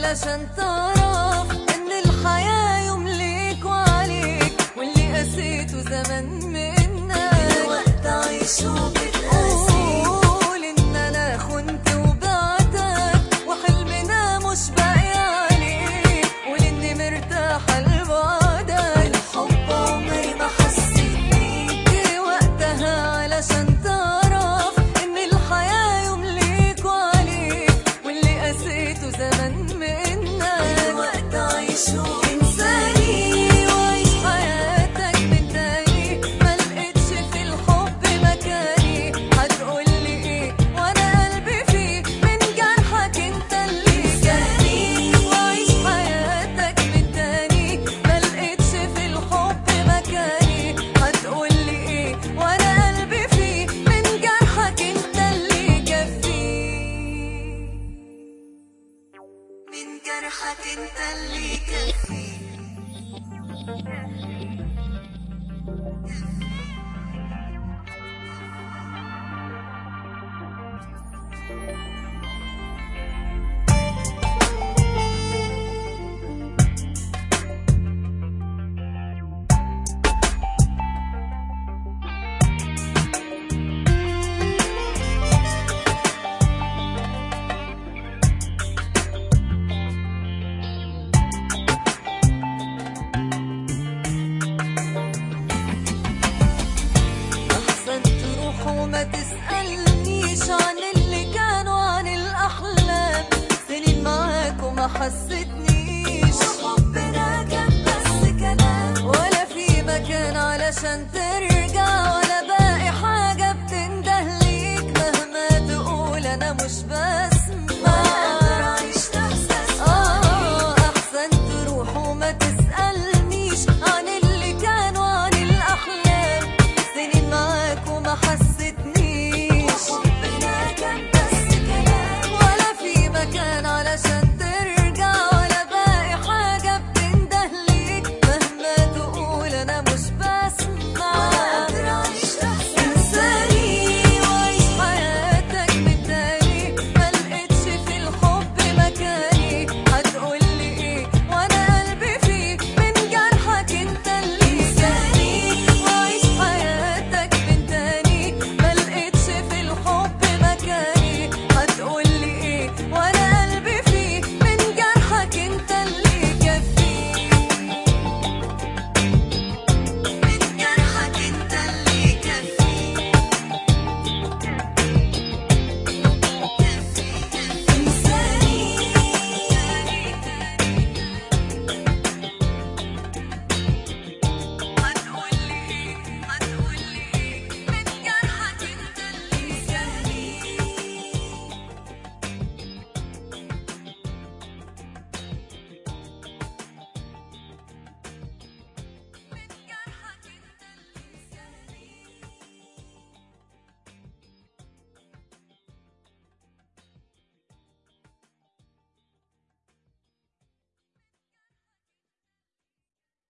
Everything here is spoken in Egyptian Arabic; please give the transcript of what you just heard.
علشان تعرف ان الحياة يوم ليك وعليك واللي قسيته زمان منك وقت عيشه بتقاسي قول ان انا خنت وبعتك وحلمنا مش باقي عليك قول اني مرتاحة لبعدك الحب عمري ما حسيت بيه جه وقتها علشان تعرف ان الحياة يوم ليك وعليك واللي قسيته زمان منك وقت عيشه انساني وعيش حياتك من تاني ما لقيتش في الحب مكاني هتقولي ايه وانا قلبي فيه من جرحك انت اللي جاني وعيش حياتك من تاني ما لقيتش في الحب مكاني هتقولي ايه وانا قلبي فيه من جرحك انت اللي كفيه من جرحك انت اللي كفي أحسن تروح وما تسألنيش عن اللي كانوا عن الأحلام سنين معاك وما حسيتني